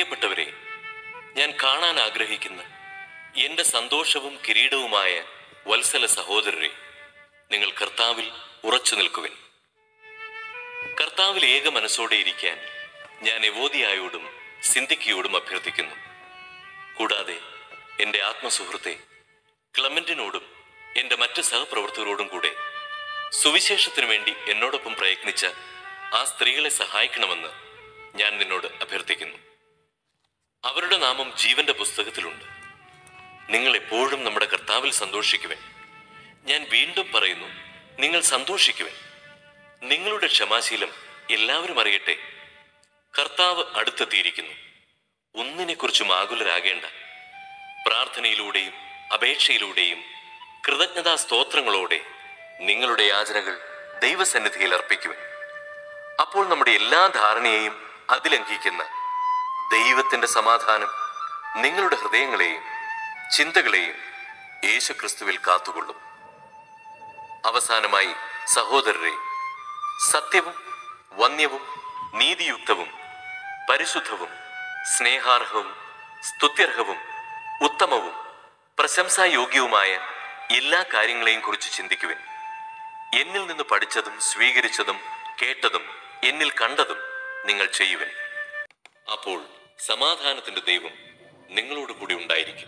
പ്രിയപ്പെട്ടവരെ ഞാൻ കാണാൻ ആഗ്രഹിക്കുന്ന എന്റെ സന്തോഷവും കിരീടവുമായ വത്സല സഹോദരരെ നിങ്ങൾ കർത്താവിൽ ഉറച്ചു നിൽക്കുവിൻ കർത്താവിൽ ഏക മനസ്സോടെ ഇരിക്കാൻ ഞാൻ എവോദിയായോടും സിന്ധിക്കയോടും അഭ്യർത്ഥിക്കുന്നു കൂടാതെ എന്റെ ആത്മസുഹൃത്തെ ക്ലമന്റിനോടും എന്റെ മറ്റ് സഹപ്രവർത്തകരോടും കൂടെ സുവിശേഷത്തിനു വേണ്ടി എന്നോടൊപ്പം പ്രയത്നിച്ച ആ സ്ത്രീകളെ സഹായിക്കണമെന്ന് ഞാൻ നിന്നോട് അഭ്യർത്ഥിക്കുന്നു അവരുടെ നാമം ജീവന്റെ പുസ്തകത്തിലുണ്ട് നിങ്ങൾ എപ്പോഴും നമ്മുടെ കർത്താവിൽ സന്തോഷിക്കുവൻ ഞാൻ വീണ്ടും പറയുന്നു നിങ്ങൾ സന്തോഷിക്കുവൻ നിങ്ങളുടെ ക്ഷമാശീലം എല്ലാവരും അറിയട്ടെ കർത്താവ് അടുത്തെത്തിയിരിക്കുന്നു ഒന്നിനെക്കുറിച്ചും ആകുലരാകേണ്ട പ്രാർത്ഥനയിലൂടെയും അപേക്ഷയിലൂടെയും കൃതജ്ഞതാ സ്തോത്രങ്ങളോടെ നിങ്ങളുടെ യാചനകൾ ദൈവസന്നിധിയിൽ അർപ്പിക്കുവൻ അപ്പോൾ നമ്മുടെ എല്ലാ ധാരണയെയും അതിലംഘിക്കുന്ന ദൈവത്തിന്റെ സമാധാനം നിങ്ങളുടെ ഹൃദയങ്ങളെയും ചിന്തകളെയും യേശുക്രിസ്തുവിൽ കാത്തുകൊള്ളും അവസാനമായി സഹോദരരെ സത്യവും വന്യവും നീതിയുക്തവും പരിശുദ്ധവും സ്നേഹാർഹവും സ്തുത്യർഹവും ഉത്തമവും പ്രശംസായോഗ്യവുമായ എല്ലാ കാര്യങ്ങളെയും കുറിച്ച് ചിന്തിക്കുവിൻ എന്നിൽ നിന്ന് പഠിച്ചതും സ്വീകരിച്ചതും കേട്ടതും എന്നിൽ കണ്ടതും നിങ്ങൾ ചെയ്യുവിൻ അപ്പോൾ സമാധാനത്തിന്റെ ദൈവം നിങ്ങളോട് കൂടി ഉണ്ടായിരിക്കും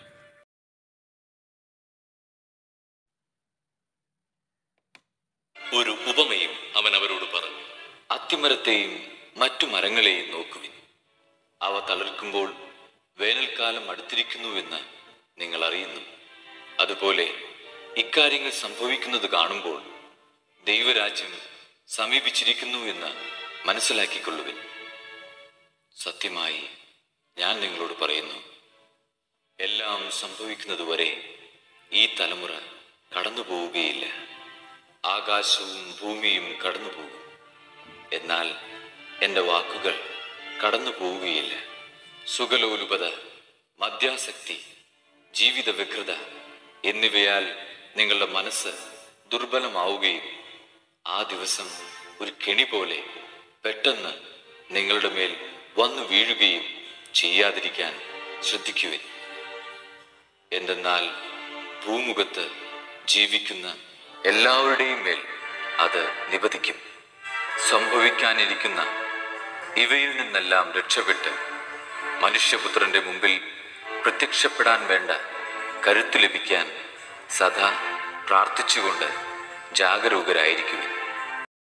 ഒരു ഉപമയും അവൻ അവരോട് പറഞ്ഞു അത്തിമരത്തെയും മറ്റു മരങ്ങളെയും നോക്കുവിൻ അവ തളിർക്കുമ്പോൾ വേനൽക്കാലം അടുത്തിരിക്കുന്നുവെന്ന് നിങ്ങൾ അറിയുന്നു അതുപോലെ ഇക്കാര്യങ്ങൾ സംഭവിക്കുന്നത് കാണുമ്പോൾ ദൈവരാജ്യം സമീപിച്ചിരിക്കുന്നു എന്ന് മനസ്സിലാക്കിക്കൊള്ളുവിൻ സത്യമായി ഞാൻ നിങ്ങളോട് പറയുന്നു എല്ലാം സംഭവിക്കുന്നതുവരെ ഈ തലമുറ കടന്നു പോവുകയില്ല ആകാശവും ഭൂമിയും കടന്നു പോകും എന്നാൽ എൻ്റെ വാക്കുകൾ കടന്നു പോവുകയില്ല സുഖലോലുപത മദ്യാസക്തി ജീവിത വ്യഗ്രത എന്നിവയാൽ നിങ്ങളുടെ മനസ്സ് ദുർബലമാവുകയും ആ ദിവസം ഒരു കെണി പോലെ പെട്ടെന്ന് നിങ്ങളുടെ മേൽ വന്നു വീഴുകയും ചെയ്യാതിരിക്കാൻ ശ്രദ്ധിക്കുവിൻ എന്തെന്നാൽ ഭൂമുഖത്ത് ജീവിക്കുന്ന എല്ലാവരുടെയും മേൽ അത് നിപതിക്കും സംഭവിക്കാനിരിക്കുന്ന ഇവയിൽ നിന്നെല്ലാം രക്ഷപ്പെട്ട് മനുഷ്യപുത്രന്റെ മുമ്പിൽ പ്രത്യക്ഷപ്പെടാൻ വേണ്ട കരുത്തു ലഭിക്കാൻ സദാ പ്രാർത്ഥിച്ചുകൊണ്ട് ജാഗരൂകരായിരിക്കുവിൻ